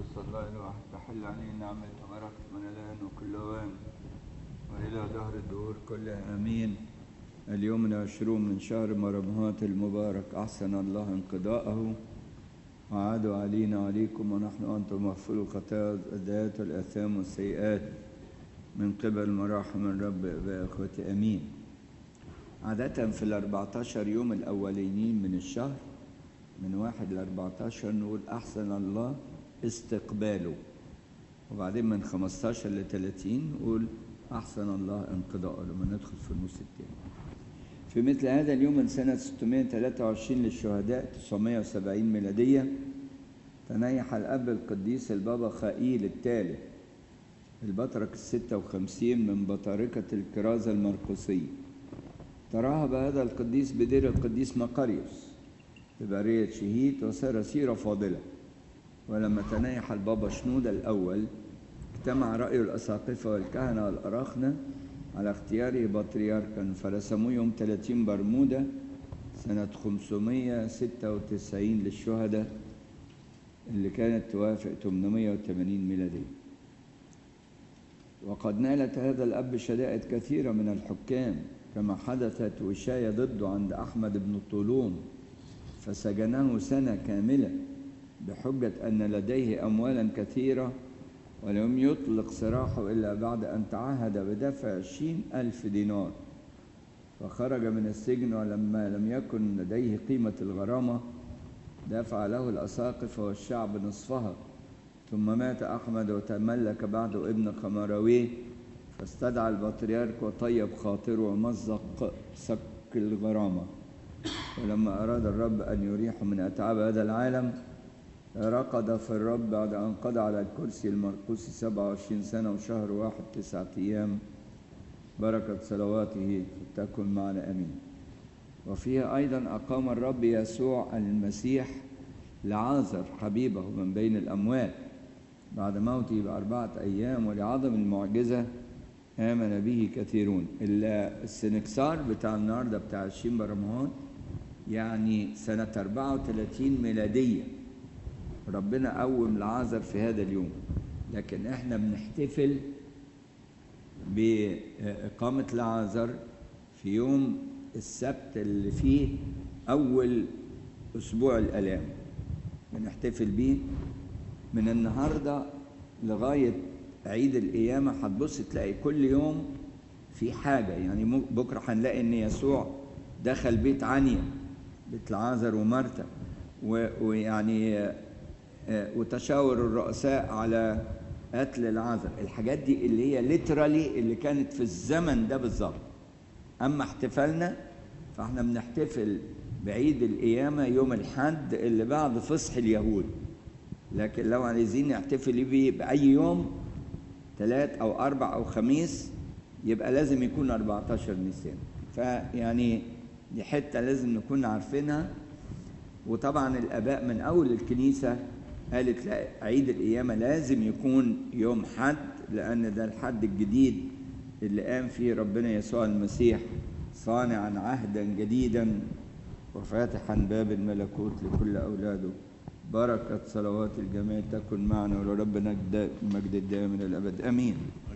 قدس الله الواحد تحل علينا نعمة وبركة من الآن وكل أوان وإلى دهر الدهور كلها آمين اليوم العشرون من شهر مرمهات المبارك أحسن الله انقضاءه وعادوا علينا عليكم ونحن أنتم مغفور الخطايا الذات والآثام والسيئات من قبل مراحم الرب أبا إخوتي أمين عادة في الأربعتاشر يوم الأولين من الشهر من واحد لأربعتاشر نقول أحسن الله استقباله وبعدين من خمستاشر لتلاتين نقول أحسن الله انقضاءه لما ندخل في النص التاني في مثل هذا اليوم من سنة 623 للشهداء 970 ميلادية تنيح الأب القديس البابا خائيل الثالث البطرك الستة وخمسين من بطاركة الكرازة المرقسية ترهب هذا القديس بدير القديس مقاريوس ببرية شهيد وصار سيرة فاضلة ولما تنيح البابا شنودة الأول اجتمع رأي الأساقفة والكهنة والأراخنة على اختياره بطريركا فرسموه يوم 30 برمودة سنة 596 للشهداء اللي كانت توافق 880 ميلادية وقد نالت هذا الأب شدائد كثيرة من الحكام كما حدثت وشاية ضده عند أحمد بن طولون فسجنه سنة كاملة بحجة أن لديه أموالا كثيرة ولم يطلق سراحه إلا بعد أن تعهد بدفع عشرين ألف دينار فخرج من السجن ولما لم يكن لديه قيمة الغرامة دفع له الأساقفة والشعب نصفها ثم مات أحمد وتملك بعده ابن خمراويه فاستدعى البطريرك وطيب خاطره ومزق سك الغرامة ولما أراد الرب أن يريحه من أتعاب هذا العالم رقد في الرب بعد أن قضى على الكرسي المرقوسي 27 سنة وشهر واحد تسعة أيام بركة صلواته تكن معنا أمين وفيها أيضا أقام الرب يسوع المسيح لعازر حبيبه من بين الأموات بعد موته بأربعة أيام ولعظم المعجزة آمن به كثيرون السنكسار بتاع النهارده بتاع 20 برمهان يعني سنة 34 ميلادية ربنا قوم لعازر في هذا اليوم لكن احنا بنحتفل بإقامة لعازر في يوم السبت اللي فيه أول أسبوع الآلام بنحتفل بيه من النهاردة لغاية عيد القيامة هتبص تلاقي كل يوم في حاجة يعني بكرة هنلاقي إن يسوع دخل بيت عنيا بيت العازر ومرتا ويعني وتشاور الرؤساء على قتل العازر الحاجات دي اللي هي ليترالي اللي كانت في الزمن ده بالظبط اما احتفالنا فاحنا بنحتفل بعيد القيامة يوم الحد اللي بعد فصح اليهود لكن لو عايزين نحتفل بيه بأي يوم ثلاث أو أربع أو خميس يبقى لازم يكون 14 نيسان فيعني دي حتة لازم نكون عارفينها وطبعا الآباء من أول الكنيسة قالت لا عيد القيامة لازم يكون يوم حد لأن ده الحد الجديد اللي قام فيه ربنا يسوع المسيح صانعا عهدا جديدا وفاتحا باب الملكوت لكل أولاده بركة صلوات الجميع تكن معنا ولربنا المجد الدائم من الأبد أمين